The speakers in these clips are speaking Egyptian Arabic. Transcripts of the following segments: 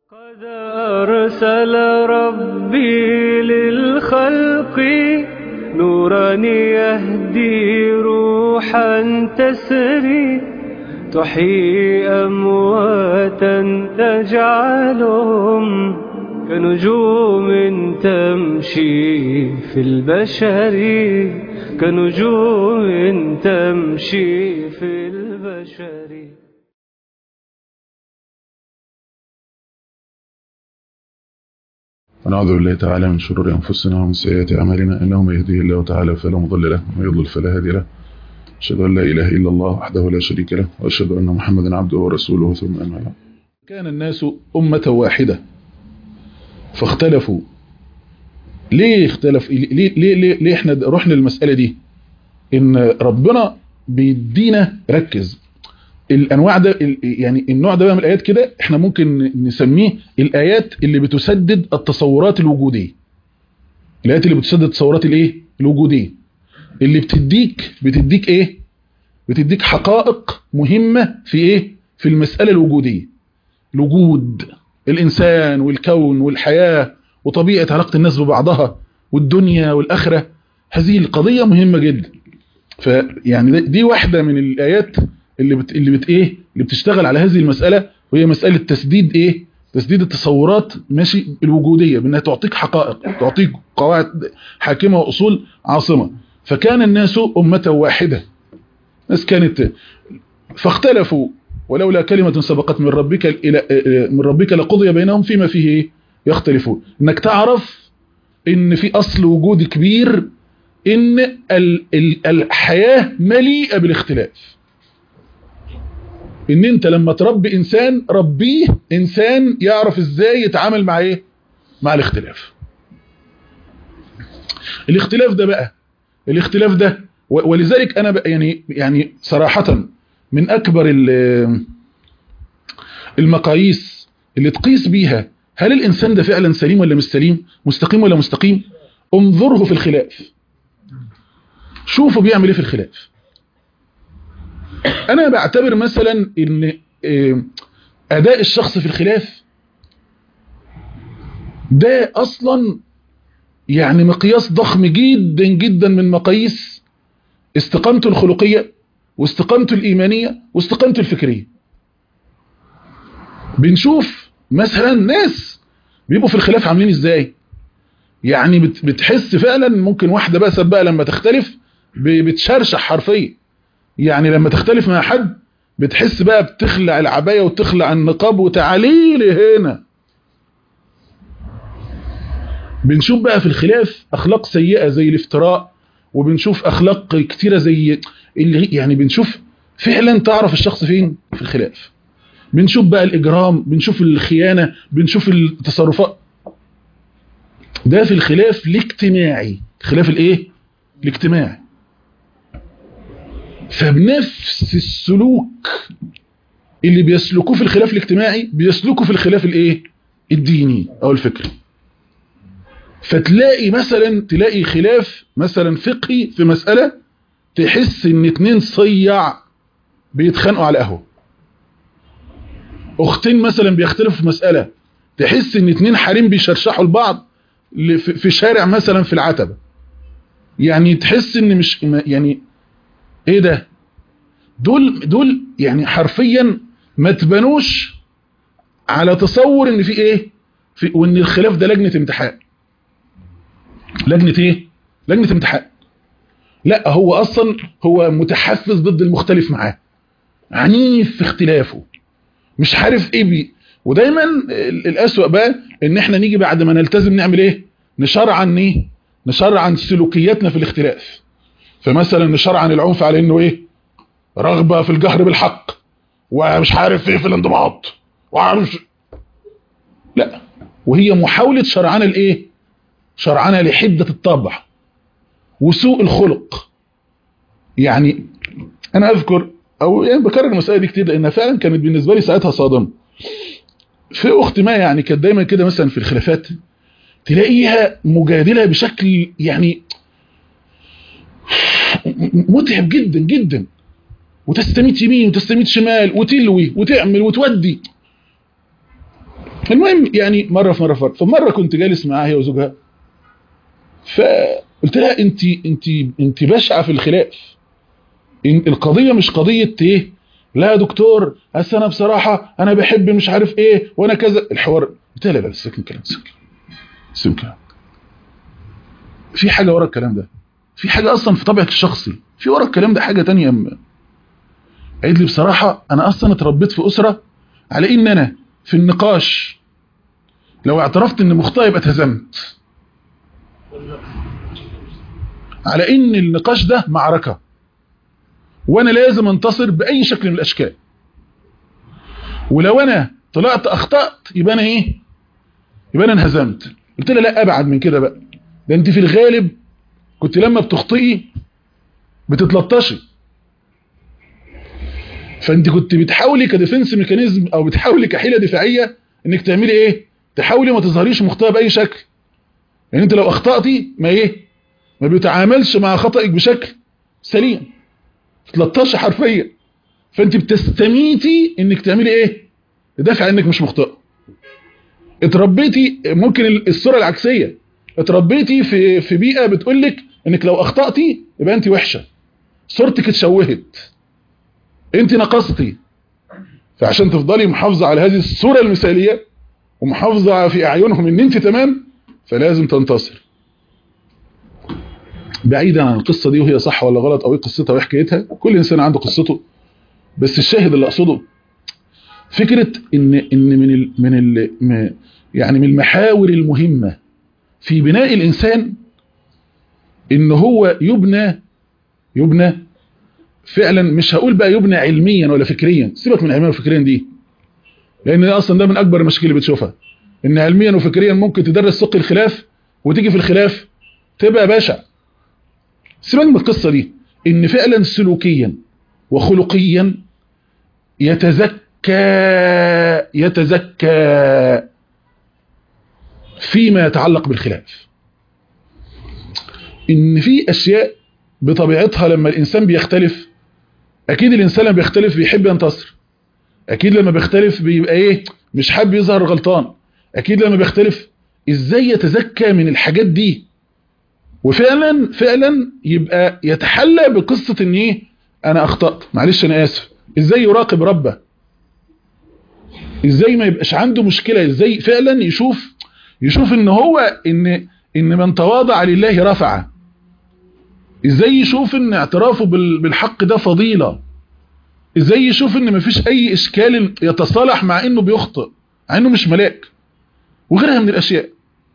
قد أرسل ربي للخلق نورا يهدي روحا تسري تحيي أمواتا تجعلهم كنجوم تمشي في البشر كنجوم تمشي في البشر ونعوذ بالله تعالى من شرور أنفسنا ومن سيئات أعمالنا إنه من يهديه الله تعالى فلا مضل له ومن يضلل فلا هادي له أشهد أن لا إله إلا الله وحده لا شريك له وأشهد أن محمدا عبده ورسوله ثم أما بعد كان الناس أمة واحدة فاختلفوا ليه اختلف ليه, ليه, ليه, ليه احنا رحنا للمسألة دي إن ربنا بيدينا ركز الانواع ده يعني النوع ده بقى من الايات كده احنا ممكن نسميه الايات اللي بتسدد التصورات الوجوديه الايات اللي بتسدد التصورات الايه الوجوديه اللي بتديك بتديك ايه بتديك حقائق مهمه في ايه في المساله الوجوديه الوجود الانسان والكون والحياه وطبيعه علاقه الناس ببعضها والدنيا والاخره هذه القضيه مهمه جدا فيعني دي واحده من الايات اللي بت... اللي بت ايه اللي بتشتغل على هذه المسألة وهي مسألة تسديد ايه تسديد التصورات ماشي الوجودية بانها تعطيك حقائق تعطيك قواعد حاكمة واصول عاصمة فكان الناس أمة واحدة الناس كانت فاختلفوا ولولا كلمة سبقت من ربك إلى من ربك لقضي بينهم فيما فيه إيه؟ يختلفون انك تعرف ان في اصل وجودي كبير ان ال... ال... الحياة مليئة بالاختلاف ان انت لما تربي انسان ربيه انسان يعرف ازاي يتعامل مع ايه مع الاختلاف الاختلاف ده بقى الاختلاف ده ولذلك انا بقى يعني يعني صراحة من اكبر المقاييس اللي تقيس بيها هل الانسان ده فعلا سليم ولا مش سليم مستقيم ولا مستقيم انظره في الخلاف شوفوا بيعمل ايه في الخلاف انا بعتبر مثلا ان اداء الشخص في الخلاف ده اصلا يعني مقياس ضخم جدا جدا من مقاييس استقامته الخلقية واستقامته الايمانية واستقامته الفكرية بنشوف مثلا ناس بيبقوا في الخلاف عاملين ازاي يعني بتحس فعلا ممكن واحدة بقى بقى لما تختلف بتشرشح حرفيا يعني لما تختلف مع حد بتحس بقى بتخلع العباية وتخلع النقاب وتعالي هنا بنشوف بقى في الخلاف اخلاق سيئة زي الافتراء وبنشوف اخلاق كتيرة زي اللي يعني بنشوف فعلا تعرف الشخص فين في الخلاف بنشوف بقى الاجرام بنشوف الخيانة بنشوف التصرفات ده في الخلاف الاجتماعي خلاف الايه الاجتماعي فبنفس السلوك اللي بيسلكوه في الخلاف الاجتماعي بيسلكوا في الخلاف الايه الديني او الفكري فتلاقي مثلا تلاقي خلاف مثلا فقهي في مسألة تحس ان اتنين صيع بيتخانقوا على قهوة اختين مثلا بيختلفوا في مسألة تحس ان اتنين حريم بيشرشحوا لبعض في شارع مثلا في العتبة يعني تحس ان مش يعني ايه ده دول دول يعني حرفيا ما تبنوش على تصور ان في ايه في وان الخلاف ده لجنة امتحان لجنة ايه لجنة امتحان لا هو اصلا هو متحفز ضد المختلف معاه عنيف في اختلافه مش عارف ايه بي ودايما الاسوأ بقى ان احنا نيجي بعد ما نلتزم نعمل ايه نشرعن ايه نشرعن سلوكياتنا في الاختلاف فمثلا نشرعن العنف على انه ايه رغبة في الجهر بالحق ومش عارف ايه في الانضباط وعارف لا وهي محاولة شرعنة الايه شرعنة لحدة الطبع وسوء الخلق يعني انا اذكر او يعني بكرر المسألة دي كتير لانها فعلا كانت بالنسبة لي ساعتها صادمة في اخت ما يعني كانت دايما كده مثلا في الخلافات تلاقيها مجادلة بشكل يعني متعب جدا جدا وتستميت يمين وتستميت شمال وتلوي وتعمل وتودي المهم يعني مره في مره في مره فمره كنت جالس معاها هي وزوجها فقلت لها انت انت انت بشعه في الخلاف إن القضيه مش قضيه ايه لا يا دكتور اصل انا بصراحه انا بحب مش عارف ايه وانا كذا الحوار قلت لها لا لا سكن كلام سكن سكن كلام في حاجه ورا الكلام ده في حاجه اصلا في طبعك الشخصي في ورا الكلام ده حاجه تانية م- قالت لي بصراحه انا اصلا اتربيت في اسره على ان انا في النقاش لو اعترفت ان مخطئ يبقى اتهزمت على ان النقاش ده معركة وانا لازم انتصر باي شكل من الاشكال ولو انا طلعت اخطأت يبقى انا ايه يبقى انا انهزمت قلت لها لا ابعد من كده بقى ده انت في الغالب كنت لما بتخطئي بتتلطشي فانت كنت بتحاولي كديفنس ميكانيزم او بتحاولي كحيله دفاعيه انك تعملي ايه تحاولي ما تظهريش مخطئه باي شكل يعني انت لو اخطاتي ما ايه ما بيتعاملش مع خطأك بشكل سليم تلطشي حرفيا فانت بتستميتي انك تعملي ايه تدافع انك مش مخطئه اتربيتي ممكن الصوره العكسيه اتربيتي في في بيئه بتقول لك انك لو اخطاتي يبقى انت وحشه صورتك اتشوهت انت نقصتي فعشان تفضلي محافظه على هذه الصوره المثاليه ومحافظه في اعينهم ان انت تمام فلازم تنتصر بعيدا عن القصه دي وهي صح ولا غلط او ايه قصتها وايه حكايتها كل انسان عنده قصته بس الشاهد اللي اقصده فكره ان ان من ال من ال م- يعني من المحاور المهمه في بناء الانسان ان هو يبنى يبنى فعلا مش هقول بقى يبنى علميا ولا فكريا سيبك من علميا وفكريا دي لان ده اصلا ده من اكبر المشاكل اللي بتشوفها ان علميا وفكريا ممكن تدرس فقه الخلاف وتيجي في الخلاف تبقى باشا سيبك من القصه دي ان فعلا سلوكيا وخلقيا يتزكى يتزكى فيما يتعلق بالخلاف ان في اشياء بطبيعتها لما الانسان بيختلف اكيد الانسان لما بيختلف بيحب ينتصر اكيد لما بيختلف بيبقى ايه مش حابب يظهر غلطان اكيد لما بيختلف ازاي يتزكى من الحاجات دي وفعلا فعلا يبقى يتحلى بقصة ان ايه انا اخطأت معلش انا اسف ازاي يراقب ربه ازاي ما يبقاش عنده مشكلة ازاي فعلا يشوف يشوف ان هو ان ان من تواضع لله رفعه ازاي يشوف ان اعترافه بال- بالحق ده فضيلة ازاي يشوف ان مفيش اي اشكال يتصالح مع انه بيخطئ مع انه مش ملاك وغيرها من الاشياء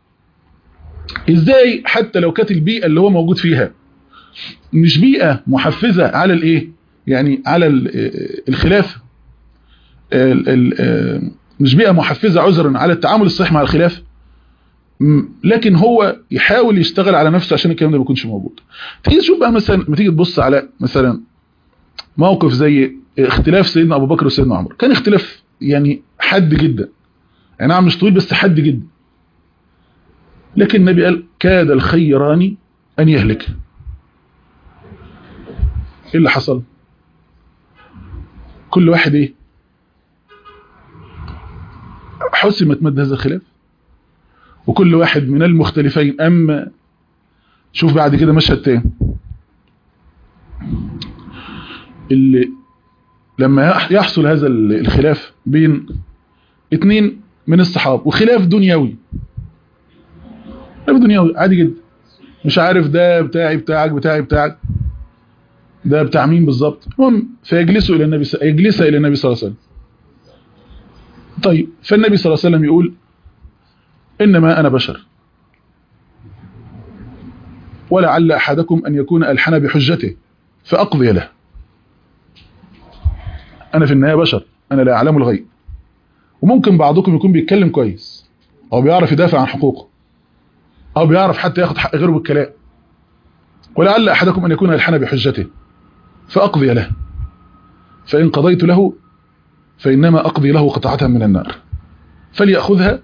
ازاي حتى لو كانت البيئة اللي هو موجود فيها مش بيئة محفزة على الايه يعني على ال- الخلاف ال- ال- مش بيئة محفزة عذرا على التعامل الصحيح مع الخلاف م- لكن هو يحاول يشتغل على نفسه عشان الكلام ده ما يكونش موجود تيجي تشوف بقى مثلا لما تيجي تبص على مثلا موقف زي اختلاف سيدنا ابو بكر وسيدنا عمر كان اختلاف يعني حد جدا يعني نعم مش طويل بس حد جدا لكن النبي قال كاد الخيران ان يهلك ايه اللي حصل كل واحد ايه حسمت مد هذا الخلاف وكل واحد من المختلفين اما شوف بعد كده مشهد تاني اللي لما يح- يحصل هذا ال- الخلاف بين اتنين من الصحاب وخلاف دنيوي خلاف دنيوي عادي جدا مش عارف ده بتاعي بتاعك بتاعي بتاعك ده بتاع مين بالظبط المهم فيجلسوا الى النبي س- يجلس الى النبي صلى الله عليه وسلم طيب فالنبي صلى الله عليه وسلم يقول انما انا بشر ولعل احدكم ان يكون الحن بحجته فاقضي له انا في النهايه بشر انا لا اعلم الغيب وممكن بعضكم يكون بيتكلم كويس او بيعرف يدافع عن حقوقه او بيعرف حتى ياخد حق غيره بالكلام ولعل احدكم ان يكون الحن بحجته فاقضي له فان قضيت له فانما اقضي له قطعه من النار فليأخذها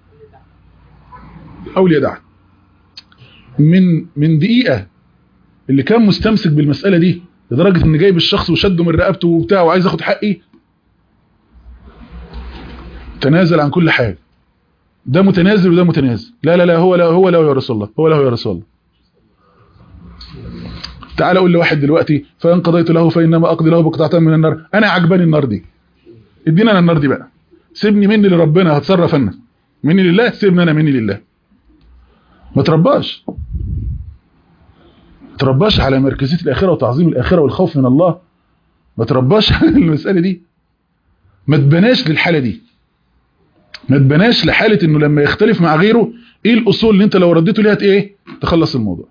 او ليدعها من من دقيقه اللي كان مستمسك بالمساله دي لدرجه ان جايب الشخص وشده من رقبته وبتاع وعايز ياخد حقي تنازل عن كل حاجه ده متنازل وده متنازل لا لا لا هو لا هو لا يا رسول الله هو لا يا رسول الله تعال اقول لواحد دلوقتي فان قضيت له فانما اقضي له بقطعه من النار انا عجباني النار دي ادينا انا النار دي بقى سيبني مني لربنا هتصرف انا مني لله سيبني انا مني لله ما ترباش ما ترباش على مركزيه الاخره وتعظيم الاخره والخوف من الله ما ترباش على المساله دي ما تبناش للحاله دي ما تبناش لحاله انه لما يختلف مع غيره ايه الاصول اللي انت لو رديته ليها ايه تخلص الموضوع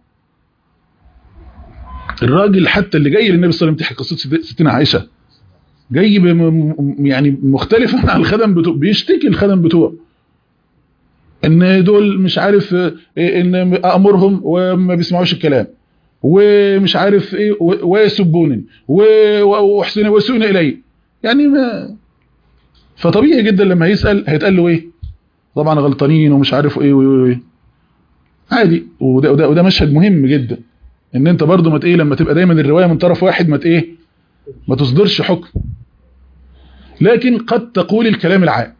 الراجل حتى اللي جاي للنبي صلى الله عليه وسلم تحكي قصه ستنا عائشه جاي يعني مختلف عن الخدم بتوع بيشتكي الخدم بتوعه ان دول مش عارف ان امرهم وما بيسمعوش الكلام ومش عارف ايه ويسبونني وحسن ويسون الي يعني ما فطبيعي جدا لما هيسال هيتقال له ايه طبعا غلطانين ومش عارف ايه وايه عادي وده, وده, وده مشهد مهم جدا ان انت برضو ما ايه لما تبقى دايما الروايه من طرف واحد ما ايه ما تصدرش حكم لكن قد تقول الكلام العام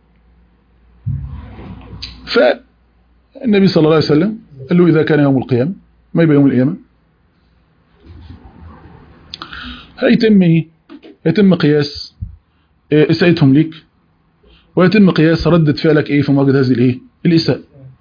فالنبي صلى الله عليه وسلم قال له إذا كان يوم القيامة ما يبقى يوم القيامة هيتم ايه يتم قياس إيه إساءتهم ليك ويتم قياس ردة فعلك ايه في مواجهة هذه الايه الإساءة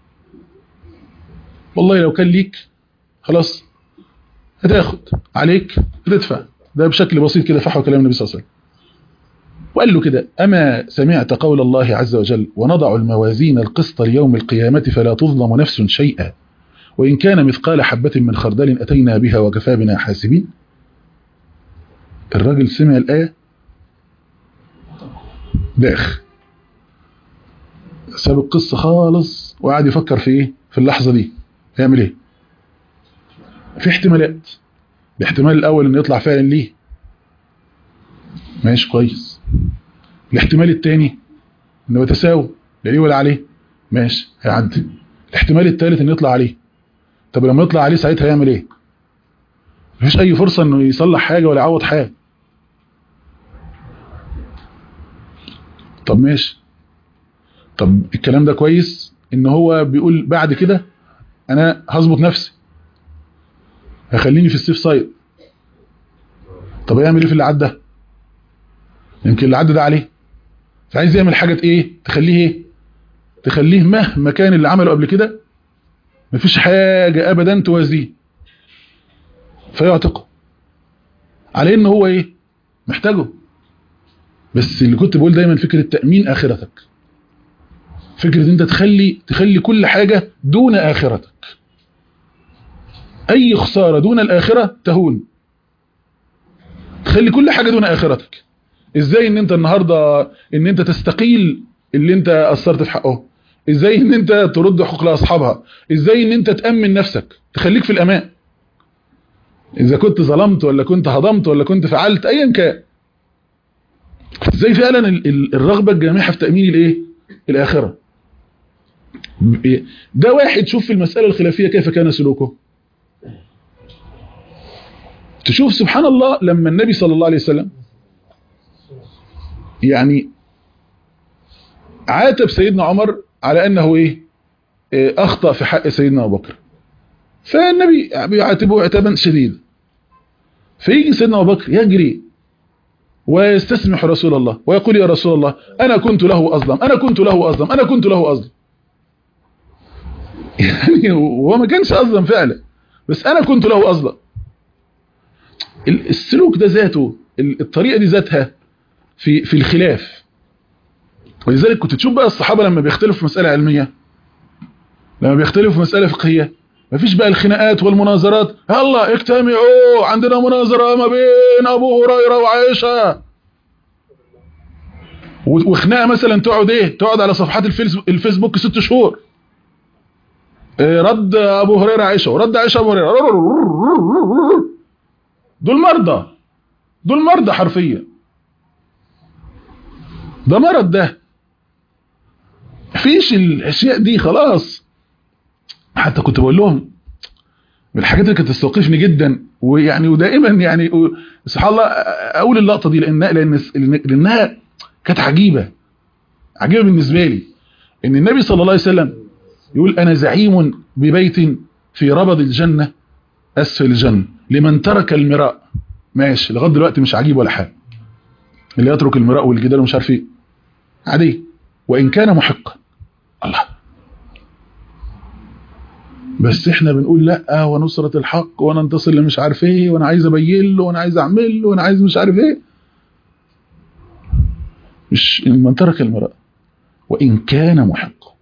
والله لو كان ليك خلاص هتاخد عليك هتدفع ده بشكل بسيط كده فحوى كلام النبي صلى الله عليه وسلم وقال له كده أما سمعت قول الله عز وجل ونضع الموازين القسط ليوم القيامة فلا تظلم نفس شيئا وإن كان مثقال حبة من خردل أتينا بها وكفى بنا حاسبين الراجل سمع الآية داخ ساب القصة خالص وقعد يفكر في ايه في اللحظة دي يعمل ايه في احتمالات الاحتمال الاول انه يطلع فعلا ليه ماشي كويس الاحتمال الثاني انه يتساوى لا ليه ولا عليه ماشي هيعدي الاحتمال الثالث انه يطلع عليه طب لما يطلع عليه ساعتها يعمل ايه مفيش اي فرصة انه يصلح حاجة ولا يعوض حاجة طب ماشي طب الكلام ده كويس ان هو بيقول بعد كده انا هظبط نفسي هخليني في السيف سايد طب يعمل ايه في اللي عدى يمكن اللي عدى ده عليه فعايز يعمل حاجة ايه تخليه ايه تخليه مهما كان اللي عمله قبل كده مفيش حاجة ابدا توازيه فيعتقه عليه ان هو ايه محتاجه بس اللي كنت بقول دايما فكرة تأمين آخرتك فكرة انت تخلي تخلي كل حاجة دون آخرتك اي خسارة دون الآخرة تهون تخلي كل حاجة دون آخرتك ازاي ان انت النهاردة ان انت تستقيل اللي انت اثرت في حقه ازاي ان انت ترد حقوق لاصحابها ازاي ان انت تأمن نفسك تخليك في الامان اذا كنت ظلمت ولا كنت هضمت ولا كنت فعلت ايا كان ازاي فعلا الرغبة الجامحة في تأمين الايه الاخرة ده واحد شوف في المسألة الخلافية كيف كان سلوكه تشوف سبحان الله لما النبي صلى الله عليه وسلم يعني عاتب سيدنا عمر على انه ايه اخطأ في حق سيدنا ابو بكر فالنبي بيعاتبه عتابا شديدا فيجي سيدنا ابو بكر يجري ويستسمح رسول الله ويقول يا رسول الله انا كنت له اظلم انا كنت له اظلم انا كنت له اظلم يعني هو ما كانش اظلم فعلا بس انا كنت له اظلم السلوك ده ذاته الطريقه دي ذاتها في في الخلاف ولذلك كنت تشوف بقى الصحابه لما بيختلفوا في مساله علميه لما بيختلفوا في مساله فقهيه مفيش بقى الخناقات والمناظرات يلا اجتمعوا عندنا مناظره ما بين ابو هريره وعائشه وخناقه مثلا تقعد ايه تقعد على صفحات الفيسبوك ست شهور رد ابو هريره عائشه ورد عائشه ابو هريره دول مرضى دول مرضى حرفيا ده مرض ده مفيش الاشياء دي خلاص حتى كنت بقول لهم من الحاجات اللي كانت تستوقفني جدا ويعني ودائما يعني سبحان الله اقول اللقطه دي لانها لان لانها كانت عجيبه عجيبه بالنسبه لي ان النبي صلى الله عليه وسلم يقول انا زعيم ببيت في ربض الجنة اسفل الجنة لمن ترك المراء ماشي لغايه دلوقتي مش عجيب ولا حاجه اللي يترك المراء والجدال ومش عارف ايه عادي وان كان محقا الله بس احنا بنقول لا ونصرة الحق وانا انتصر لمش عارف ايه وانا عايز ابين له وانا عايز اعمل له وانا عايز مش عارف ايه مش من ترك المراء وان كان محقا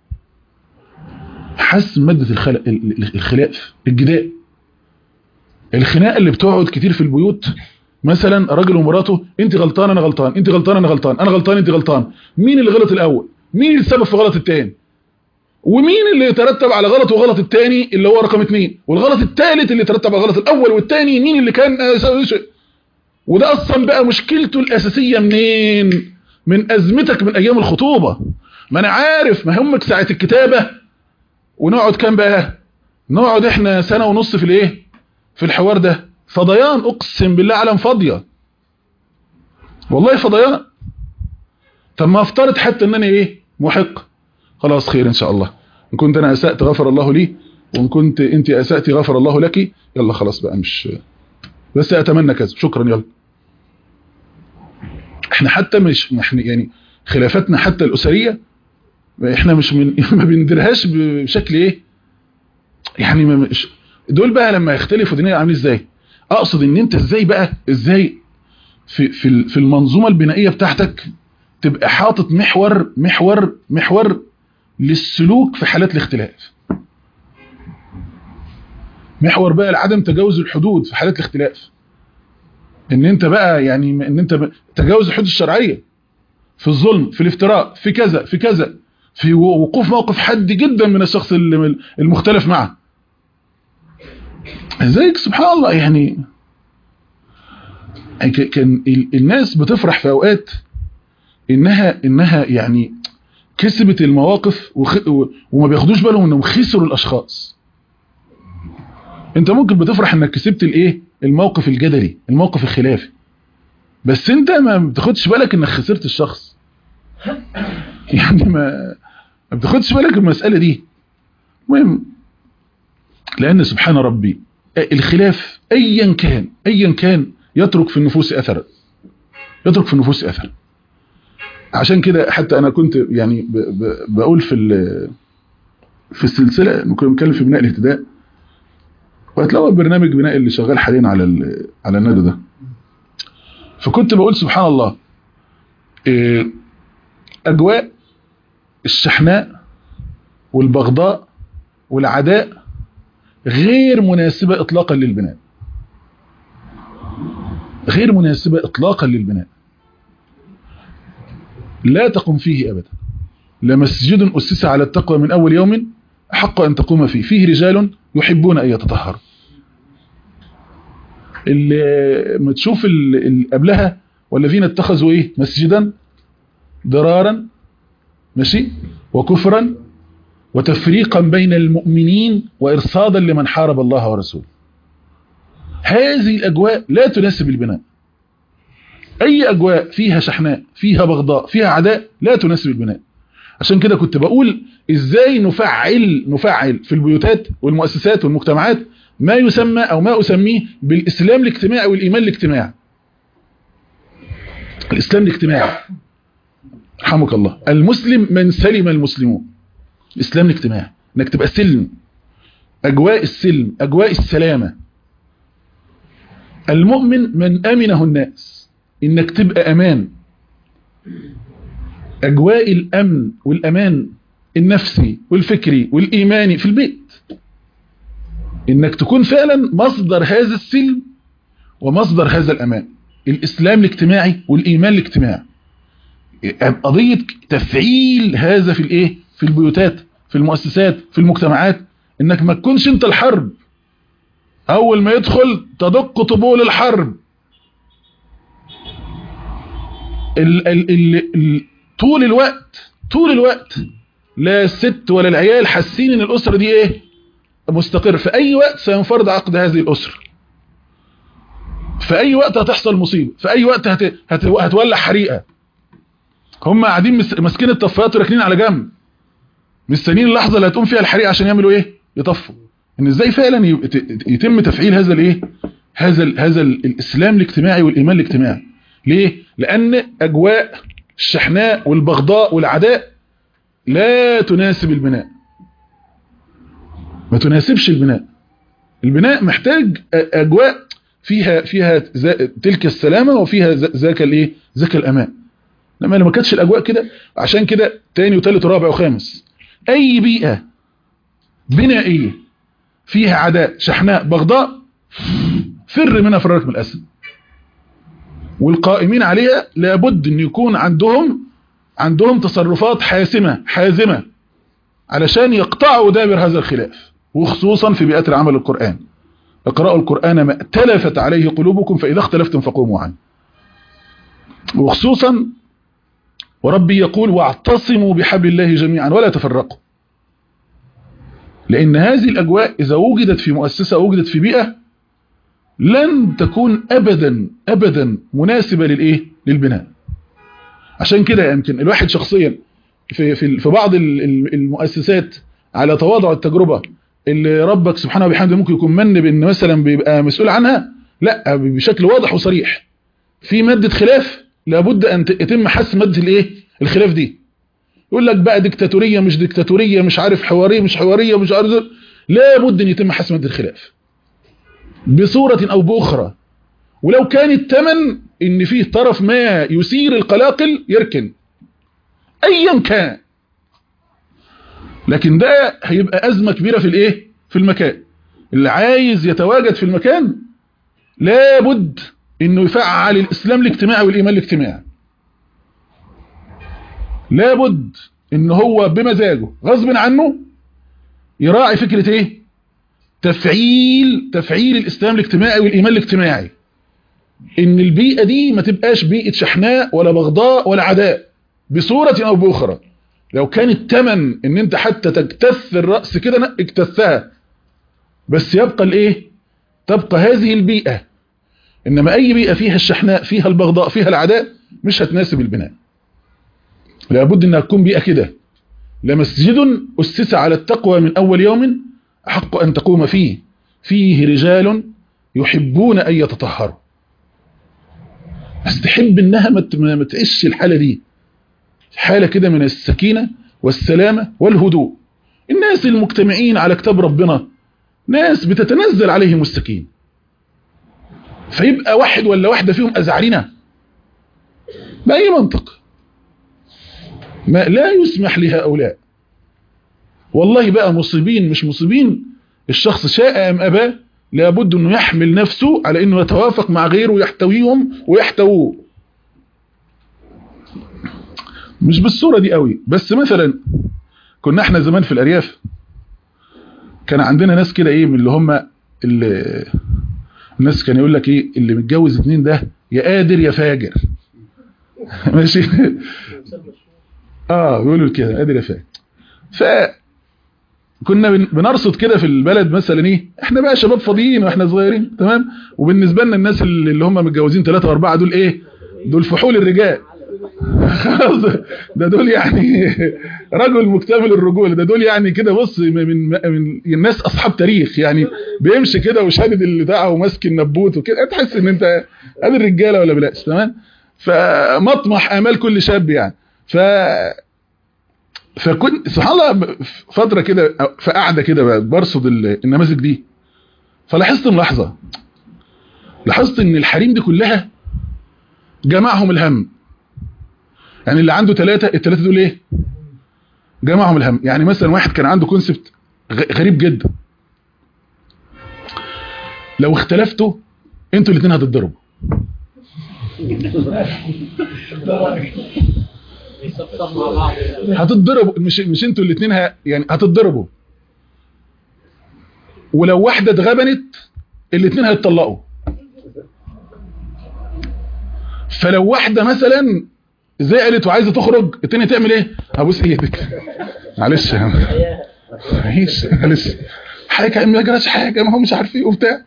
حس مادة الخلق الخلاف الجداء الخناقه اللي بتقعد كتير في البيوت مثلا راجل ومراته انت غلطان انا غلطان انت غلطان انا غلطان انا غلطان انت غلطان مين اللي غلط الاول مين اللي السبب في غلط التاني ومين اللي يترتب على غلط وغلط التاني اللي هو رقم اتنين والغلط التالت اللي يترتب على الغلط الاول والتاني مين اللي كان وده اصلا بقى مشكلته الاساسيه منين من ازمتك من ايام الخطوبه ما انا عارف ما همك ساعه الكتابه ونقعد كام بقى نقعد احنا سنه ونص في الايه في الحوار ده فضيان اقسم بالله علم فاضيه والله فضيان طب ما افترض حتى ان انا ايه محق خلاص خير ان شاء الله ان كنت انا اسأت غفر الله لي وان كنت انت اسأتي غفر الله لك يلا خلاص بقى مش بس اتمنى كذا شكرا يلا احنا حتى مش احنا يعني خلافاتنا حتى الاسريه احنا مش من ما بنديرهاش بشكل ايه يعني ما مش دول بقى لما يختلفوا الدنيا عامل ازاي اقصد ان انت ازاي بقى ازاي في في في المنظومه البنائيه بتاعتك تبقى حاطط محور محور محور للسلوك في حالات الاختلاف محور بقى لعدم تجاوز الحدود في حالات الاختلاف ان انت بقى يعني ان انت تجاوز الحدود الشرعيه في الظلم في الافتراء في كذا في كذا في وقوف موقف حد جدا من الشخص المختلف معه ازيك سبحان الله يعني كان الناس بتفرح في اوقات انها انها يعني كسبت المواقف وخ... وما بياخدوش بالهم انهم خسروا الاشخاص انت ممكن بتفرح انك كسبت الايه الموقف الجدلي الموقف الخلافي بس انت ما بتاخدش بالك انك خسرت الشخص يعني ما ما بتاخدش بالك المسألة دي المهم لان سبحان ربي الخلاف ايا كان ايا كان يترك في النفوس اثرا يترك في النفوس اثرا عشان كده حتى انا كنت يعني ب ب بقول في في السلسله كنا بنتكلم في بناء الاهتداء وهتلاقوا البرنامج بناء اللي شغال حاليا على على النادي ده فكنت بقول سبحان الله اجواء الشحناء والبغضاء والعداء غير مناسبة اطلاقا للبناء غير مناسبة اطلاقا للبناء لا تقم فيه ابدا لمسجد أسس على التقوى من أول يوم حق أن تقوم فيه فيه رجال يحبون أن يتطهروا اللي ما تشوف اللي قبلها والذين اتخذوا ايه مسجدا ضرارا ماشي وكفرا وتفريقا بين المؤمنين وإرصادا لمن حارب الله ورسوله هذه الأجواء لا تناسب البناء أي أجواء فيها شحناء فيها بغضاء فيها عداء لا تناسب البناء عشان كده كنت بقول إزاي نفعل نفعل في البيوتات والمؤسسات والمجتمعات ما يسمى أو ما أسميه بالإسلام الاجتماعي والإيمان الاجتماعي الإسلام الاجتماعي رحمك الله المسلم من سلم المسلمون الإسلام الاجتماعي انك تبقى سلم أجواء السلم أجواء السلامة المؤمن من أمنه الناس إنك تبقى أمان أجواء الأمن والأمان النفسي والفكري والإيماني في البيت إنك تكون فعلا مصدر هذا السلم ومصدر هذا الأمان الإسلام الاجتماعي والإيمان الاجتماعي قضية تفعيل هذا في الإيه في البيوتات في المؤسسات في المجتمعات إنك ما تكونش أنت الحرب أول ما يدخل تدق طبول الحرب ال ال ال ال طول الوقت طول الوقت لا الست ولا العيال حاسين ان الاسره دي ايه مستقر في اي وقت سينفرض عقد هذه الاسره في اي وقت هتحصل مصيبه في اي وقت هت... هت... هتولع حريقه هم قاعدين مس... ماسكين الطفايات وراكنين على جنب مستنيين اللحظه اللي هتقوم فيها الحريق عشان يعملوا ايه يطفوا ان ازاي فعلا يت- يتم تفعيل هذا الايه هذا ال هذا ال الاسلام الاجتماعي والايمان الاجتماعي ليه لان اجواء الشحناء والبغضاء والعداء لا تناسب البناء ما تناسبش البناء البناء محتاج أ- اجواء فيها فيها ذا- تلك السلامه وفيها ذا- ذاك الايه ذاك الامان لما لما كانتش الاجواء كده عشان كده تاني وتالت ورابع وخامس اي بيئه بنائيه فيها عداء شحناء بغضاء فر منها فرارك من الاسد والقائمين عليها لابد ان يكون عندهم عندهم تصرفات حاسمه حازمه علشان يقطعوا دابر هذا الخلاف وخصوصا في بيئات العمل القرآن اقرأوا القرآن ما اتلفت عليه قلوبكم فإذا اختلفتم فقوموا عنه وخصوصا وربي يقول واعتصموا بحبل الله جميعا ولا تفرقوا لأن هذه الأجواء إذا وجدت في مؤسسة أو وجدت في بيئة لن تكون أبدا أبدا مناسبة للإيه للبناء عشان كده يمكن الواحد شخصيا في في في بعض ال- ال- المؤسسات على تواضع التجربة اللي ربك سبحانه وبحمده ممكن يكون من بان مثلا بيبقى مسؤول عنها لا بشكل واضح وصريح في مادة خلاف لابد ان ت- يتم حسم مادة الايه الخلاف دي يقول لك بقى ديكتاتورية مش ديكتاتورية مش عارف حوارية مش حوارية مش عارف ذل. لابد ان يتم حسم مادة الخلاف بصورة او باخرى ولو كان الثمن ان فيه طرف ما يثير القلاقل يركن ايا كان لكن ده هيبقى ازمة كبيرة في الايه في المكان اللي عايز يتواجد في المكان لابد انه يفعل الاسلام الاجتماعي والايمان الاجتماعي لابد ان هو بمزاجه غصب عنه يراعي فكرة ايه تفعيل تفعيل الاسلام الاجتماعي والايمان الاجتماعي ان البيئة دي ما تبقاش بيئة شحناء ولا بغضاء ولا عداء بصورة او باخرى لو كان التمن ان انت حتى تجتث الرأس كده لا اجتثها بس يبقى الايه تبقى هذه البيئة انما اي بيئة فيها الشحناء فيها البغضاء فيها العداء مش هتناسب البناء لابد انها تكون بيئة كده لمسجد أسس على التقوى من أول يوم حق أن تقوم فيه فيه رجال يحبون أن يتطهروا بس تحب انها ما ت- ما تعيش الحالة دي حالة كده من السكينة والسلامة والهدوء الناس المجتمعين على كتاب ربنا ناس بتتنزل عليهم السكين فيبقى واحد ولا واحدة فيهم أزعرنا بأي منطق ما لا يسمح لهؤلاء والله بقى مصيبين مش مصيبين الشخص شاء أم أباه لابد أنه يحمل نفسه على أنه يتوافق مع غيره ويحتويهم ويحتووه مش بالصورة دي قوي بس مثلا كنا احنا زمان في الأرياف كان عندنا ناس كده ايه من اللي هم اللي الناس كان يقول لك ايه اللي متجوز اتنين ده يا قادر يا فاجر ماشي اه بيقولوا كده قادر يا فاجر ف كنا بن- بنرصد كده في البلد مثلا ايه احنا بقى شباب فاضيين واحنا صغيرين تمام وبالنسبه لنا الناس اللي اللي هم متجوزين ثلاثة واربعة دول ايه دول فحول الرجال خلاص ده دول يعني رجل مكتمل الرجوله ده دول يعني كده بص من من من الناس اصحاب تاريخ يعني بيمشي كده وشادد اللي بتاعه وماسك النبوت وكده تحس ان انت ادي الرجاله ولا بلاش تمام فمطمح امال كل شاب يعني ف فكنت سبحان الله فتره كده في قعده كده بقى برصد ال- النماذج دي فلاحظت ملاحظه لاحظت ان الحريم دي كلها جمعهم الهم يعني اللي عنده ثلاثة الثلاثة دول ايه جمعهم الهم يعني مثلا واحد كان عنده كونسبت غريب جدا لو اختلفتوا انتوا الاثنين هتتضربوا هتتضربوا مش مش انتوا الاثنين ه... يعني هتتضربوا ولو واحدة اتغبنت الاثنين هيتطلقوا فلو واحدة مثلا زعلت وعايزة تخرج التانية تعمل ايه هبوس ايدك معلش يا عم. معلش معلش حاجة ما جراش حاجة ما هو مش عارف ايه وبتاع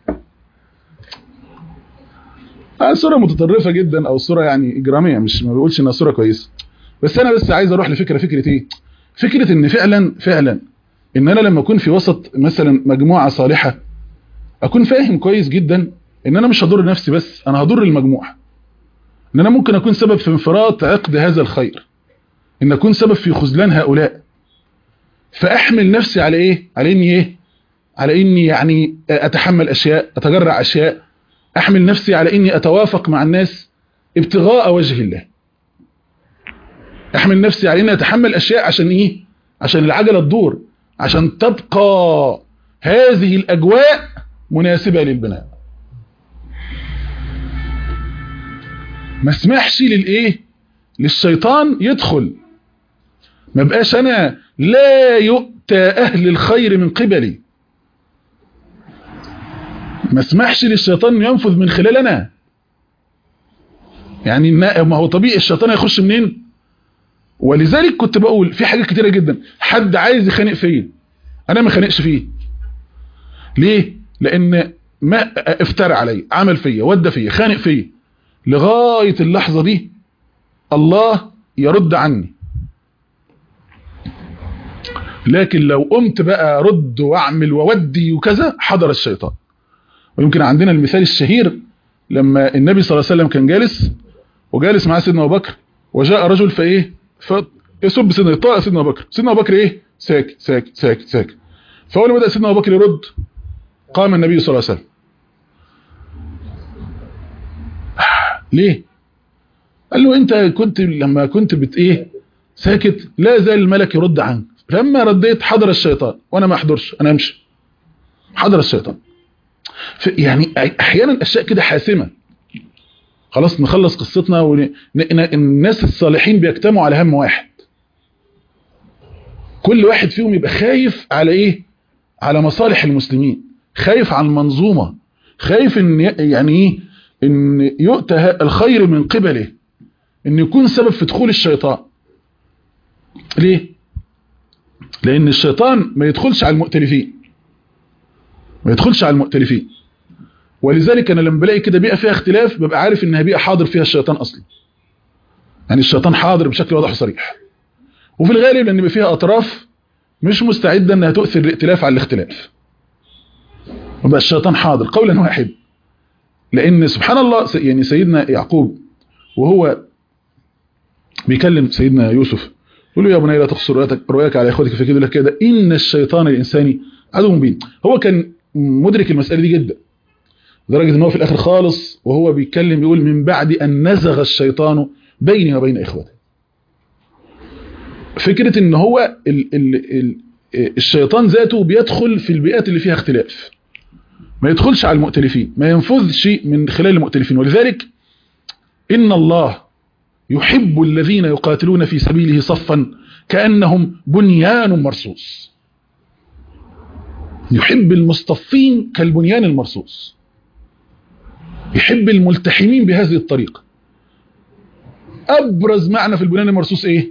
آه، صورة متطرفة جدا او صورة يعني اجرامية مش ما بقولش انها صورة كويسة بس انا بس عايز اروح لفكرة فكرة ايه فكرة ان فعلا فعلا ان انا لما اكون في وسط مثلا مجموعة صالحة اكون فاهم كويس جدا ان انا مش هضر نفسي بس انا هضر المجموعة ان انا ممكن اكون سبب في انفراط عقد هذا الخير ان اكون سبب في خذلان هؤلاء فاحمل نفسي على ايه على اني ايه على اني يعني اتحمل اشياء اتجرع اشياء احمل نفسي على اني اتوافق مع الناس ابتغاء وجه الله احمل نفسي على اني اتحمل اشياء عشان ايه عشان العجله تدور عشان تبقى هذه الاجواء مناسبه للبناء ما اسمحش للايه للشيطان يدخل ما بقاش انا لا يؤتى اهل الخير من قبلي ما اسمحش للشيطان ينفذ من خلالنا يعني ما هو طبيعي الشيطان هيخش منين ولذلك كنت بقول في حاجات كتيره جدا حد عايز يخانق فيا انا ما خانقش فيه ليه لان ما افترى علي عمل فيا ودى فيا خانق فيا لغايه اللحظه دي الله يرد عني لكن لو قمت بقى رد واعمل وودي وكذا حضر الشيطان ويمكن عندنا المثال الشهير لما النبي صلى الله عليه وسلم كان جالس وجالس مع سيدنا ابو بكر وجاء رجل فايه فيسب سيدنا يطلع سيدنا ابو بكر سيدنا ابو بكر ايه ساكت ساكت ساكت ساكت فاول ما بدا سيدنا ابو بكر يرد قام النبي صلى الله عليه وسلم ليه قال له انت كنت لما كنت بت ايه ساكت لا زال الملك يرد عنك لما رديت حضر الشيطان وانا ما احضرش انا امشي حضر الشيطان يعني احيانا اشياء كده حاسمه خلاص نخلص قصتنا والناس الصالحين بيجتمعوا على هم واحد كل واحد فيهم يبقى خايف على ايه على مصالح المسلمين خايف على المنظومه خايف ان يعني ايه ان يؤتى الخير من قبله ان يكون سبب في دخول الشيطان ليه لان الشيطان ما يدخلش على المؤتلفين ما يدخلش على المؤتلفين ولذلك انا لما بلاقي كده بيئه فيها اختلاف ببقى عارف انها بيئه حاضر فيها الشيطان اصلا يعني الشيطان حاضر بشكل واضح وصريح وفي الغالب لان فيها اطراف مش مستعده انها تؤثر الائتلاف على الاختلاف يبقى الشيطان حاضر قولا واحد لان سبحان الله يعني سيدنا يعقوب وهو بيكلم سيدنا يوسف يقول له يا بني لا تقصر رؤياك رؤياك على اخوتك فكده لك كده ان الشيطان الانساني عدو مبين هو كان مدرك المساله دي جدا لدرجه ان هو في الاخر خالص وهو بيتكلم بيقول من بعد ان نزغ الشيطان بيني وبين اخوتي فكره ان هو ال ال ال الشيطان ذاته بيدخل في البيئات اللي فيها اختلاف ما يدخلش على المؤتلفين ما ينفذش من خلال المؤتلفين ولذلك ان الله يحب الذين يقاتلون في سبيله صفا كأنهم بنيان مرصوص يحب المصطفين كالبنيان المرصوص يحب الملتحمين بهذه الطريقة أبرز معنى في البنيان المرصوص إيه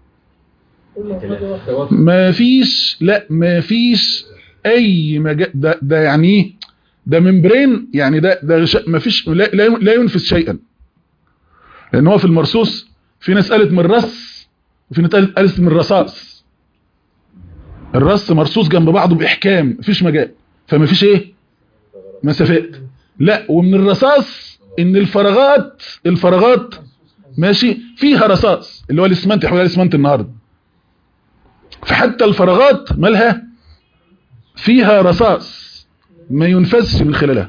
ما فيش لا ما فيش أي مجال ده, ده يعني ده ممبرين يعني ده, ده ما فيش لا, لا ينفذ شيئا لان هو في المرصوص في ناس قالت من رص وفي ناس قالت من رصاص الرص مرصوص جنب بعضه باحكام مفيش مجال فما فيش ايه مسافات لا ومن الرصاص ان الفراغات الفراغات ماشي فيها رصاص اللي هو الاسمنت احنا الاسمنت النهارده فحتى الفراغات مالها فيها رصاص ما ينفذش من خلالها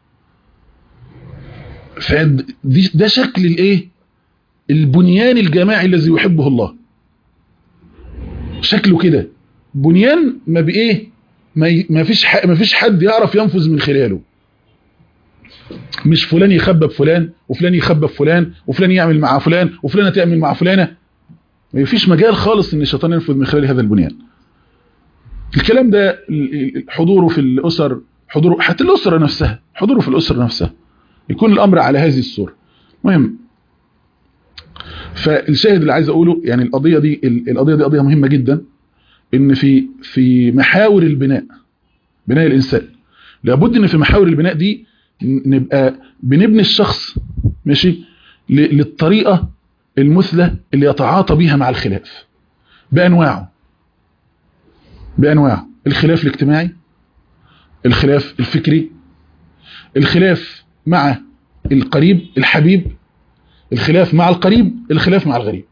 ده شكل الايه البنيان الجماعي الذي يحبه الله شكله كده بنيان ما بايه ما ما فيش ما فيش حد يعرف ينفذ من خلاله مش فلان يخبب فلان وفلان يخبب فلان وفلان يعمل مع فلان وفلانه تعمل مع فلانه ما فيش مجال خالص ان الشيطان ينفذ من خلال هذا البنيان الكلام ده حضوره في الاسر حضوره حتى الاسره نفسها حضوره في الاسره نفسها يكون الامر على هذه الصوره مهم فالشاهد اللي عايز اقوله يعني القضيه دي القضيه دي قضيه مهمه جدا ان في في محاور البناء بناء الانسان لابد ان في محاور البناء دي نبقى بنبني الشخص ماشي للطريقه المثلى اللي يتعاطى بيها مع الخلاف بانواعه بانواع الخلاف الاجتماعي الخلاف الفكري الخلاف مع القريب الحبيب الخلاف مع القريب الخلاف مع الغريب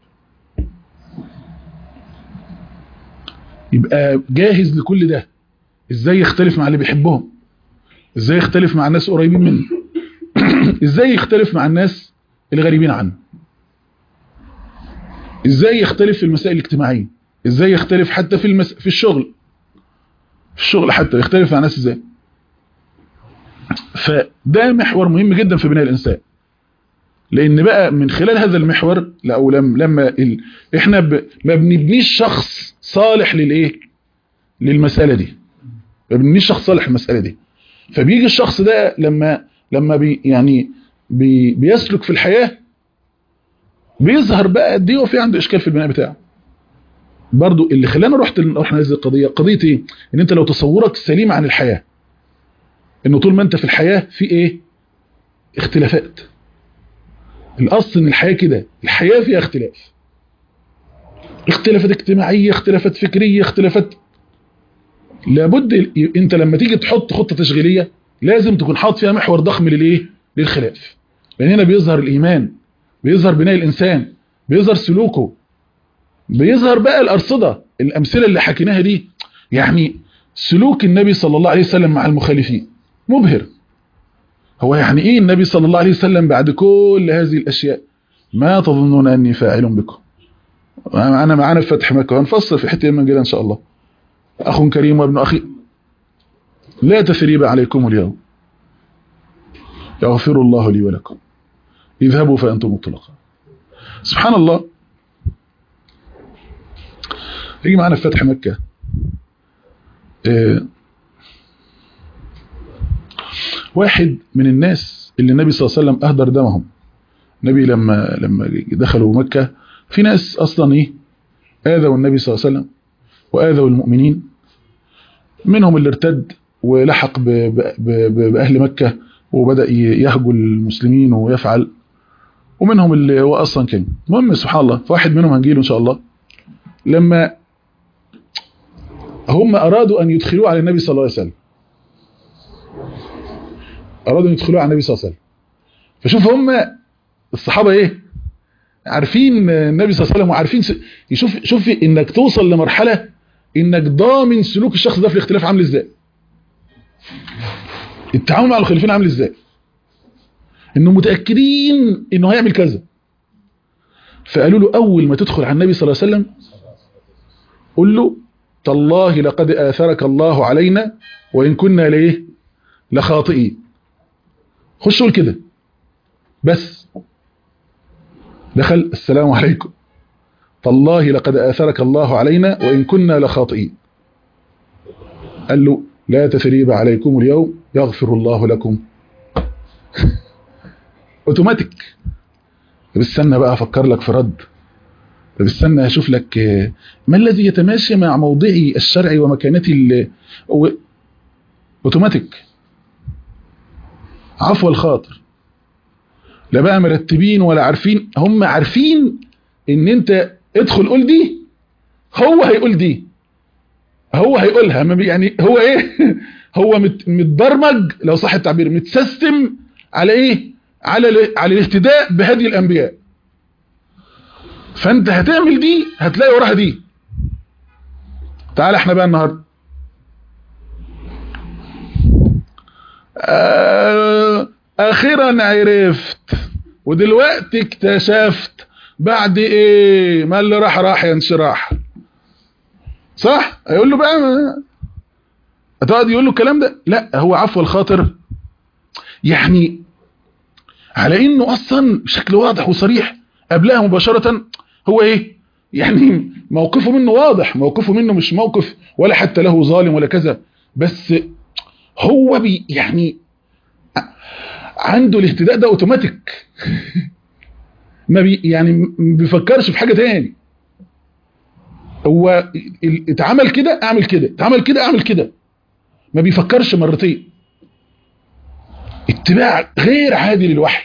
يبقى جاهز لكل ده ازاي يختلف مع اللي بيحبهم ازاي يختلف مع الناس قريبين منه ازاي يختلف مع الناس الغريبين عنه ازاي يختلف في المسائل الاجتماعيه ازاي يختلف حتى في المس... في الشغل في الشغل حتى يختلف مع الناس ازاي فده محور مهم جدا في بناء الانسان لان بقى من خلال هذا المحور لا او لم لما ال... احنا ب... ما بنبنيش شخص صالح للايه للمساله دي ما بنبنيش شخص صالح للمساله دي فبيجي الشخص ده لما لما بي يعني بي بيسلك في الحياه بيظهر بقى قد ايه وفي عنده اشكال في البناء بتاعه برضو اللي خلانا رحت رحنا هذه القضيه قضيه ايه ان انت لو تصورك سليم عن الحياه انه طول ما انت في الحياه في ايه اختلافات الاصل ان الحياه كده الحياه فيها اختلاف اختلافات اجتماعيه اختلافات فكريه اختلافات لابد انت لما تيجي تحط خطه تشغيليه لازم تكون حاط فيها محور ضخم للايه للخلاف لان هنا بيظهر الايمان بيظهر بناء الانسان بيظهر سلوكه بيظهر بقى الارصده الامثله اللي حكيناها دي يعني سلوك النبي صلى الله عليه وسلم مع المخالفين مبهر هو يعني ايه النبي صلى الله عليه وسلم بعد كل هذه الاشياء ما تظنون اني فاعل بكم انا معانا في فتح مكه هنفصل في حته من كده ان شاء الله اخ كريم وابن اخي لا تثريب عليكم اليوم يغفر الله لي ولكم اذهبوا فانتم مطلقا سبحان الله يجي معانا في فتح مكه اه واحد من الناس اللي النبي صلى الله عليه وسلم اهدر دمهم النبي لما لما دخلوا مكه في ناس اصلا ايه اذوا النبي صلى الله عليه وسلم واذوا المؤمنين منهم اللي ارتد ولحق ب ب ب باهل مكه وبدا يهجو المسلمين ويفعل ومنهم اللي هو اصلا كان المهم سبحان الله فواحد منهم هنجيله ان شاء الله لما هم ارادوا ان يدخلوه على النبي صلى الله عليه وسلم ارادوا ان يدخلوه على النبي صلى الله عليه وسلم فشوف هم الصحابه ايه عارفين النبي صلى الله عليه وسلم وعارفين س... يشوف شوف انك توصل لمرحله انك ضامن سلوك الشخص ده في الاختلاف عامل ازاي التعامل مع الخليفين عامل ازاي انه متاكدين انه هيعمل كذا فقالوا له اول ما تدخل على النبي صلى الله عليه وسلم قل له تالله لقد آثرك الله علينا وإن كنا ليه لخاطئين خش قول كده بس دخل السلام عليكم تالله لقد آثرك الله علينا وإن كنا لخاطئين قال له لا تثريب عليكم اليوم يغفر الله لكم اوتوماتيك طب استنى بقى افكر لك في رد طب استنى اشوف لك ما الذي يتماشى مع موضعي الشرعي ومكانتي اوتوماتيك عفو الخاطر لا بقى مرتبين ولا عارفين هم عارفين ان انت ادخل قول دي هو هيقول دي هو هيقولها يعني هو ايه هو متبرمج لو صح التعبير متسيستم على ايه على على الاهتداء بهدي الانبياء فانت هتعمل دي هتلاقي وراها دي تعال احنا بقى النهارده اخيرا عرفت ودلوقتي اكتشفت بعد ايه ما اللي راح راح ينشراح صح هيقول له بقى هتقعد يقول له الكلام ده لا هو عفو الخاطر يعني على انه اصلا بشكل واضح وصريح قبلها مباشرة هو ايه يعني موقفه منه واضح موقفه منه مش موقف ولا حتى له ظالم ولا كذا بس هو بي يعني عنده الاهتداء ده اوتوماتيك ما بي يعني ما بيفكرش في حاجة تاني هو اتعمل كده اعمل كده اتعمل كده اعمل كده ما بيفكرش مرتين اتباع غير عادي للوحي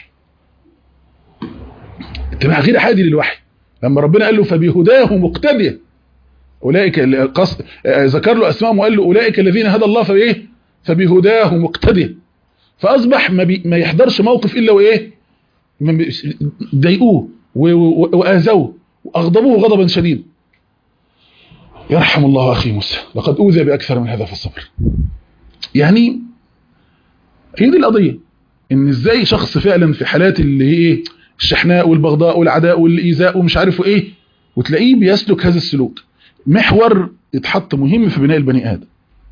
اتباع غير عادي للوحي لما ربنا قال له فبهداه مقتديه اولئك اللي قص... آه، ذكر له اسمائهم وقال له اولئك الذين هدى الله فايه فبهداه مقتدي فاصبح ما, بي... ما يحضرش موقف الا وايه ما بي- ضايقوه و- و- واذوه واغضبوه غضبا شديدا يرحم الله اخي موسى لقد اوذي باكثر من هذا فالصبر يعني هي دي القضيه ان ازاي شخص فعلا في حالات اللي هي ايه الشحناء والبغضاء والعداء والايذاء ومش عارف ايه وتلاقيه بيسلك هذا السلوك محور اتحط مهم في بناء البني ادم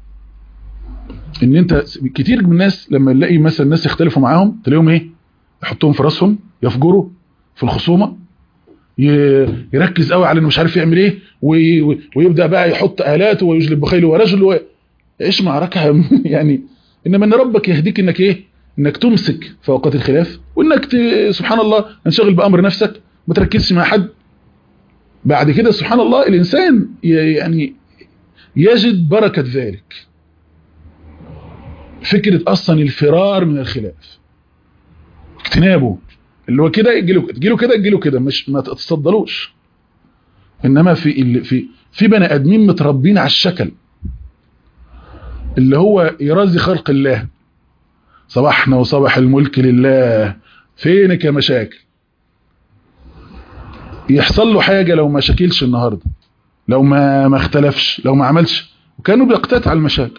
ان انت كتير من الناس لما نلاقي مثلا الناس يختلفوا معاهم تلاقيهم ايه يحطهم في راسهم يفجروا في الخصومه ي- يركز قوي على انه مش عارف يعمل ايه وي- وي- ويبدا بقى يحط الاته ويجلب بخيله ورجل و... ايش معركه يعني انما ان ربك يهديك انك ايه انك تمسك في اوقات الخلاف وانك ت... سبحان الله انشغل بامر نفسك ما تركزش مع حد بعد كده سبحان الله الانسان ي... يعني يجد بركه ذلك فكره اصلا الفرار من الخلاف اجتنابه اللي هو كده يجي له تجي له كده يجي له كده مش ما تتصدلوش انما في اللي في في بني ادمين متربين على الشكل اللي هو يرازي خلق الله صباحنا وصباح الملك لله فينك يا مشاكل يحصل له حاجة لو ما شكلش النهاردة لو ما ما اختلفش لو ما عملش وكانوا بيقتات على المشاكل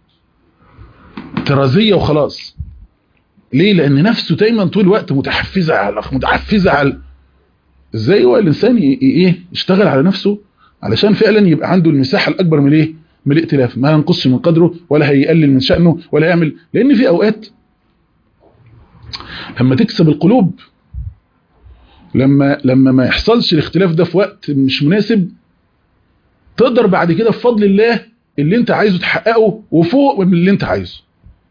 ترازية وخلاص ليه لان نفسه دايما طول الوقت متحفزة على متحفزة على ازاي هو الانسان ي- ي- ايه يشتغل على نفسه علشان فعلا يبقى عنده المساحة الاكبر من ايه من الائتلاف ما ينقصش من قدره ولا هيقلل من شأنه ولا يعمل لان في اوقات لما تكسب القلوب لما لما ما يحصلش الاختلاف ده في وقت مش مناسب تقدر بعد كده بفضل الله اللي انت عايزه تحققه وفوق من اللي انت عايزه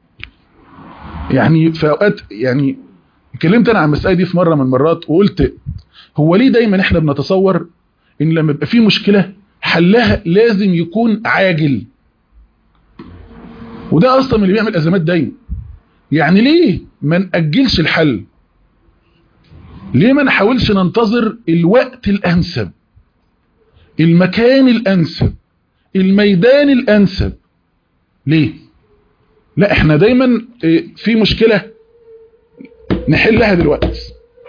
يعني في اوقات يعني اتكلمت انا عن المساله دي في مره من المرات وقلت هو ليه دايما احنا بنتصور ان لما يبقى في مشكله حلها لازم يكون عاجل وده اصلا اللي بيعمل ازمات دايما يعني ليه ما ناجلش الحل ليه ما نحاولش ننتظر الوقت الانسب المكان الانسب الميدان الانسب ليه لا احنا دايما إيه، في مشكله نحلها دلوقتي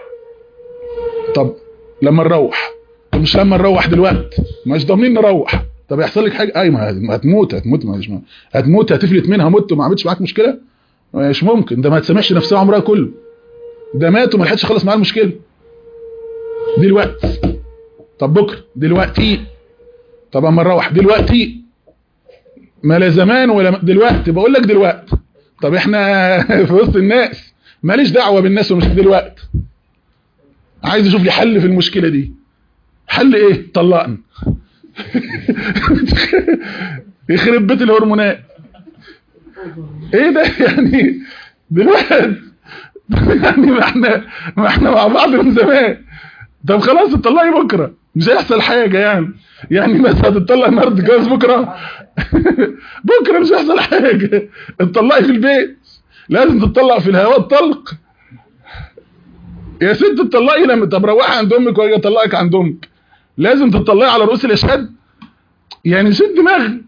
طب لما نروح طب مش لما نروح دلوقتي مش ضامنين نروح طب يحصل لك حاجه اي ما هتموت هتموت مش هتموت هتفلت منها مت وما عملتش معاك مشكله مش ممكن ده ما تسامحش نفسها عمرها كله ده مات وما لحقش خلص معاه المشكله دلوقتي طب بكره دلوقتي طب اما نروح دلوقتي ما لا زمان ولا دلوقتي بقول لك دلوقتي طب احنا في وسط الناس ماليش دعوه بالناس ومش دلوقتي عايز اشوف لي حل في المشكله دي حل ايه طلقني يخرب بيت الهرمونات ايه ده يعني دلوقتي يعني ما احنا ما احنا مع بعض من زمان طب خلاص اتطلقي بكره مش هيحصل حاجه يعني يعني مثلا هتطلق النهارده تتجوز بكره بكره مش هيحصل حاجه اتطلقي في البيت لازم تتطلق في الهواء الطلق يا ست تطلقي لما طب روحي عند امك واجي اطلقك عند امك لازم تطلقي على رؤوس الاشهاد يعني شد دماغي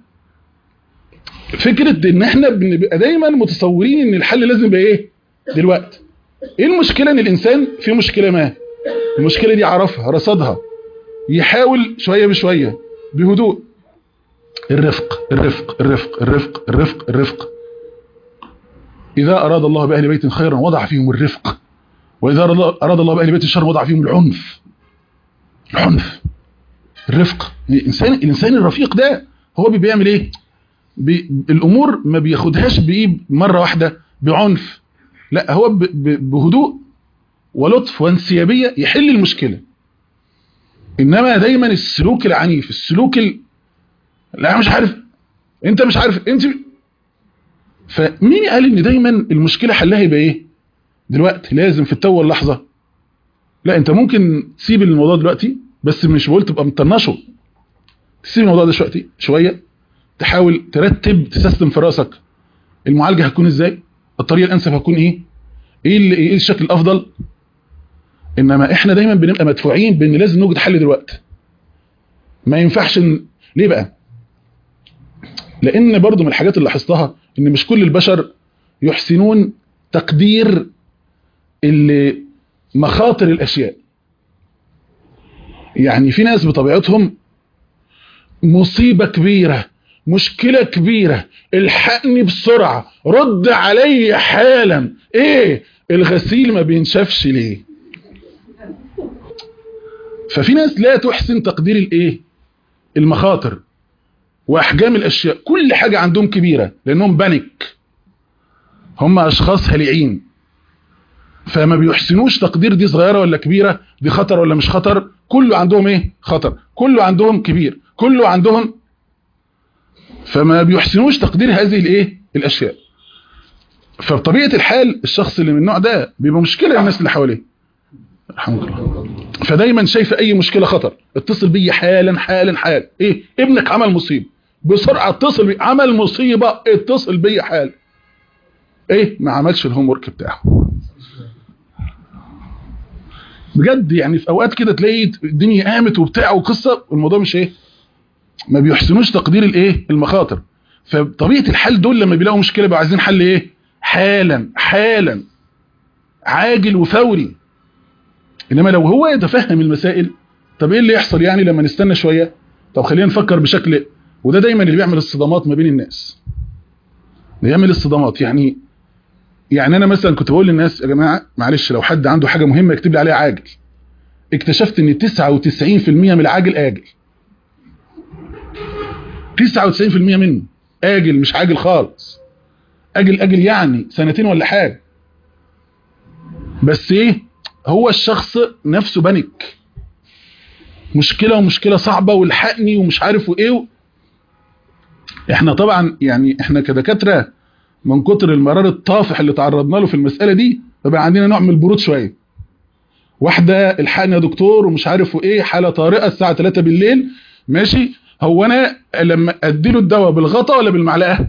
فكره ان احنا بنبقى دايما متصورين ان الحل لازم يبقى ايه دلوقتي ايه المشكله ان الانسان في مشكله ما المشكله دي عرفها رصدها يحاول شويه بشويه بهدوء الرفق الرفق الرفق الرفق الرفق الرفق اذا اراد الله باهل بيت خيرا وضع فيهم الرفق واذا اراد الله باهل بيت الشر وضع فيهم العنف العنف الرفق الانسان الانسان الرفيق ده هو بيعمل ايه بي الامور ما بياخدهاش بايه مره واحده بعنف لا هو ب ب بهدوء ولطف وانسيابيه يحل المشكله انما دايما السلوك العنيف السلوك ال... لا مش عارف انت مش عارف انت فمين قال ان دايما المشكله حلها يبقى ايه دلوقتي لازم في التو اللحظه لا انت ممكن تسيب الموضوع دلوقتي بس مش بقول تبقى مطنشه تسيب الموضوع ده شويه شويه تحاول ترتب تسيستم في راسك المعالجه هتكون ازاي الطريقه الانسب هتكون ايه ايه اللي ايه الشكل الافضل انما احنا دايما بنبقى مدفوعين بان لازم نوجد حل دلوقتي ما ينفعش ليه بقى لان برضو من الحاجات اللي لاحظتها ان مش كل البشر يحسنون تقدير اللي مخاطر الاشياء يعني في ناس بطبيعتهم مصيبة كبيرة مشكلة كبيرة الحقني بسرعة رد علي حالا ايه الغسيل ما بينشفش ليه ففي ناس لا تحسن تقدير الايه المخاطر واحجام الاشياء كل حاجة عندهم كبيرة لانهم بانك هم اشخاص هليعين فما بيحسنوش تقدير دي صغيرة ولا كبيرة دي خطر ولا مش خطر كله عندهم ايه خطر كله عندهم كبير كله عندهم فما بيحسنوش تقدير هذه الايه الاشياء فبطبيعة الحال الشخص اللي من النوع ده بيبقى مشكلة للناس اللي حواليه الحمد لله فدايما شايف اي مشكلة خطر اتصل بي حالا حالا حال ايه ابنك عمل مصيبة بسرعة اتصل بي عمل مصيبة اتصل بي حال ايه ما عملش الهوم ورك بتاعه بجد يعني في اوقات كده تلاقي الدنيا قامت وبتاع وقصه والموضوع مش ايه ما بيحسنوش تقدير الايه المخاطر فبطبيعه الحال دول لما بيلاقوا مشكله بقوا عايزين حل ايه حالا حالا عاجل وفوري انما لو هو يتفهم المسائل طب ايه اللي يحصل يعني لما نستنى شويه طب خلينا نفكر بشكل وده دايما اللي بيعمل الصدامات ما بين الناس بيعمل الصدامات يعني يعني انا مثلا كنت بقول للناس يا جماعه معلش لو حد عنده حاجه مهمه يكتب لي عليها عاجل اكتشفت ان 99% من العاجل اجل 99% منه اجل مش عاجل خالص اجل اجل يعني سنتين ولا حاجه بس ايه هو الشخص نفسه بنك مشكله ومشكله صعبه والحقني ومش عارف وايه احنا طبعا يعني احنا كدكاتره من كتر المرار الطافح اللي تعرضنا له في المسألة دي فبقى عندنا نوع من البرود شوية واحدة الحقني يا دكتور ومش عارف ايه حالة طارئة الساعة 3 بالليل ماشي هو انا لما اديله الدواء بالغطا ولا بالمعلقة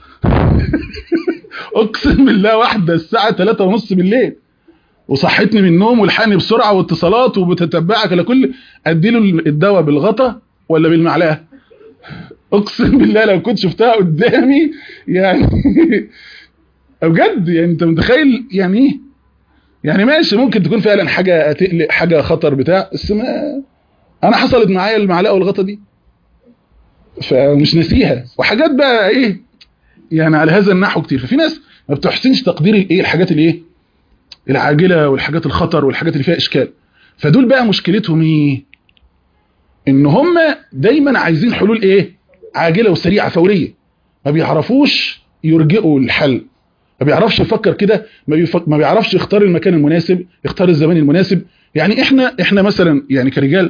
اقسم بالله واحدة الساعة 3 ونص بالليل وصحتني من النوم والحقني بسرعة واتصالات وبتتبعك لكل اديله الدواء بالغطا ولا بالمعلقة اقسم بالله لو كنت شفتها قدامي يعني بجد يعني انت متخيل يعني ايه يعني ماشي ممكن تكون فعلا حاجه تقلق حاجه خطر بتاع بس ما انا حصلت معايا المعلقه والغطا دي فمش ناسيها وحاجات بقى ايه يعني على هذا النحو كتير ففي ناس ما بتحسنش تقدير الايه الحاجات الايه العاجله والحاجات الخطر والحاجات اللي فيها اشكال فدول بقى مشكلتهم ايه ان هم دايما عايزين حلول ايه عاجله وسريعه فوريه ما بيعرفوش يرجئوا الحل ما بيعرفش يفكر كده ما, بيفك... ما بيعرفش يختار المكان المناسب يختار الزمان المناسب يعني احنا احنا مثلا يعني كرجال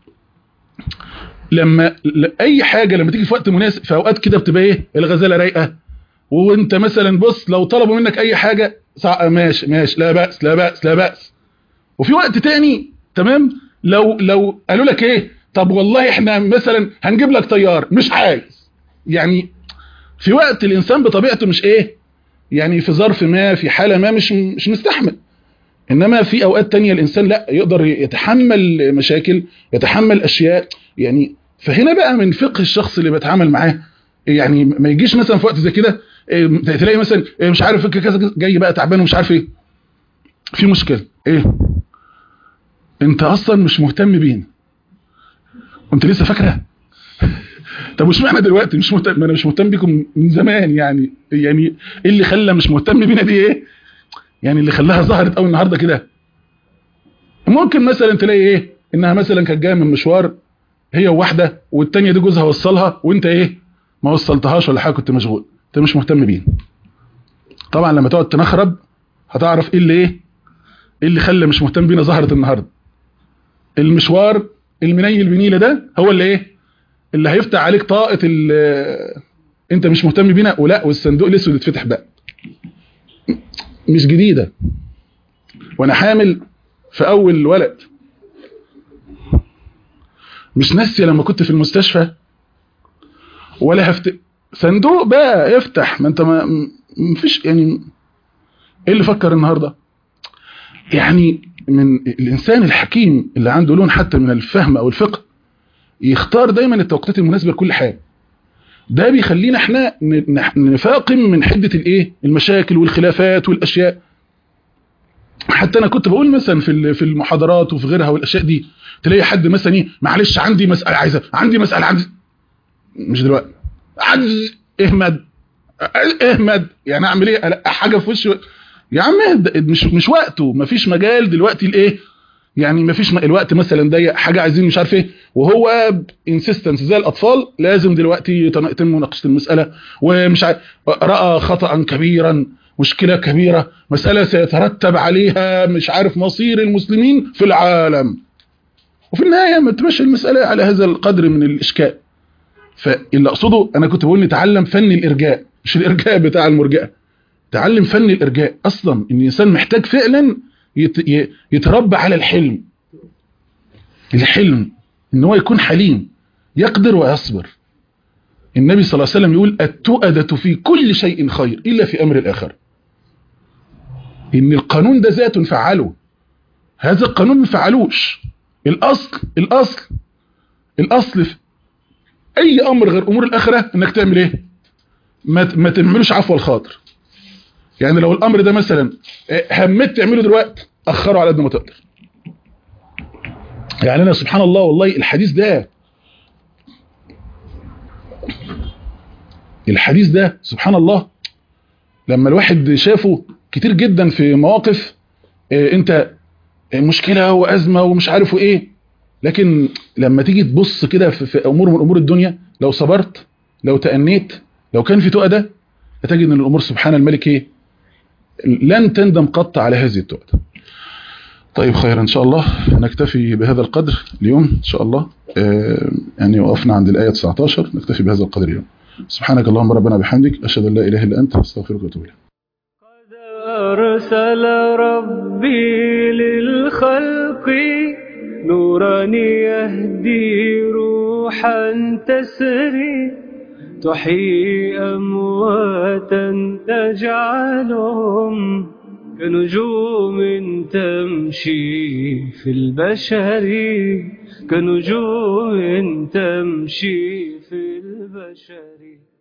لما اي حاجه لما تيجي في وقت مناسب في اوقات كده بتبقى ايه الغزاله رايقه وانت مثلا بص لو طلبوا منك اي حاجه ماشي ماشي لا باس لا باس لا باس وفي وقت تاني تمام لو لو قالوا لك ايه طب والله احنا مثلا هنجيب لك طيار مش عايز يعني في وقت الانسان بطبيعته مش ايه يعني في ظرف ما في حالة ما مش مش مستحمل انما في اوقات تانية الانسان لا يقدر يتحمل مشاكل يتحمل اشياء يعني فهنا بقى من فقه الشخص اللي بيتعامل معاه يعني ما يجيش مثلا في وقت زي كده تلاقي مثلا مش عارف كذا جاي بقى تعبان ومش عارف ايه في مشكلة ايه انت اصلا مش مهتم بينا وانت لسه فاكره طب وش معنى دلوقتي مش مهتم ما انا مش مهتم بيكم من زمان يعني يعني ايه اللي خلى مش مهتم بينا دي ايه يعني اللي خلاها ظهرت قوي النهارده كده ممكن مثلا تلاقي ايه انها مثلا كانت جايه من مشوار هي وواحده والتانيه دي جوزها وصلها وانت ايه ما وصلتهاش ولا حاجه كنت مشغول انت مش مهتم بينا طبعا لما تقعد تنخرب هتعرف ايه اللي ايه ايه اللي خلى مش مهتم بينا ظهرت النهارده المشوار المنيل بنيله ده هو اللي ايه اللي هيفتح عليك طاقه انت مش مهتم بينا ولا والصندوق الاسود يتفتح بقى مش جديده وانا حامل في اول ولد مش ناسيه لما كنت في المستشفى ولا هفت صندوق بقى يفتح ما انت ما مفيش يعني ايه اللي فكر النهارده يعني من الانسان الحكيم اللي عنده لون حتى من الفهم او الفقه يختار دايما التوقيتات المناسبه لكل حاجه ده بيخلينا احنا ن- نح- نفاقم من حده الايه المشاكل والخلافات والاشياء حتى انا كنت بقول مثلا في ال- في المحاضرات وفي غيرها والاشياء دي تلاقي حد مثلا ايه معلش عندي مساله عايزه عندي مساله عندي مش دلوقتي عندي اهمد اهمد يعني اعمل ايه ألاقي حاجه في وشي يا عم اهدى مش مش وقته مفيش مجال دلوقتي لايه يعني مفيش م- الوقت مثلا ضيق حاجه عايزين مش عارف ايه وهو انسيستنس زي الاطفال لازم دلوقتي يتن- يتم مناقشه المساله ومش عارف راى خطا كبيرا مشكله كبيره مساله سيترتب عليها مش عارف مصير المسلمين في العالم وفي النهايه ما تمشي المساله على هذا القدر من الاشكال فاللي اقصده انا كنت بقول نتعلم فن الارجاء مش الارجاء بتاع المرجئه تعلم فن الارجاء اصلا ان الانسان محتاج فعلا يت- ي- يتربى على الحلم الحلم ان هو يكون حليم يقدر ويصبر النبي صلى الله عليه وسلم يقول التؤدة في كل شيء خير الا في امر الاخر ان القانون ده ذات فعله هذا القانون ما فعلوش الاصل الاصل الاصل في اي امر غير امور الاخره انك تعمل ايه ما ت- ما تعملوش عفو الخاطر يعني لو الامر ده مثلا آه، همت تعمله دلوقتي اخره على قد ما تقدر يعني انا سبحان الله والله الحديث ده الحديث ده سبحان الله لما الواحد شافه كتير جدا في مواقف آه، انت آه، مشكلة وازمة ومش عارف ايه لكن لما تيجي تبص كده في, في امور من امور الدنيا لو صبرت لو تأنيت لو كان في تؤدة هتجد ان الامور سبحان الملك ايه لن تندم قط على هذه التؤدة طيب خير ان شاء الله نكتفي بهذا القدر اليوم ان شاء الله آه، يعني وقفنا عند الآية 19 نكتفي بهذا القدر اليوم سبحانك اللهم ربنا بحمدك أشهد أن لا إله إلا أنت أستغفرك وأتوب إليك قد أرسل ربي للخلق نورا يهدي روحا تسري تحيي أمواتا تجعلهم كنجوم تمشي في البشر كنجوم تمشي في البشر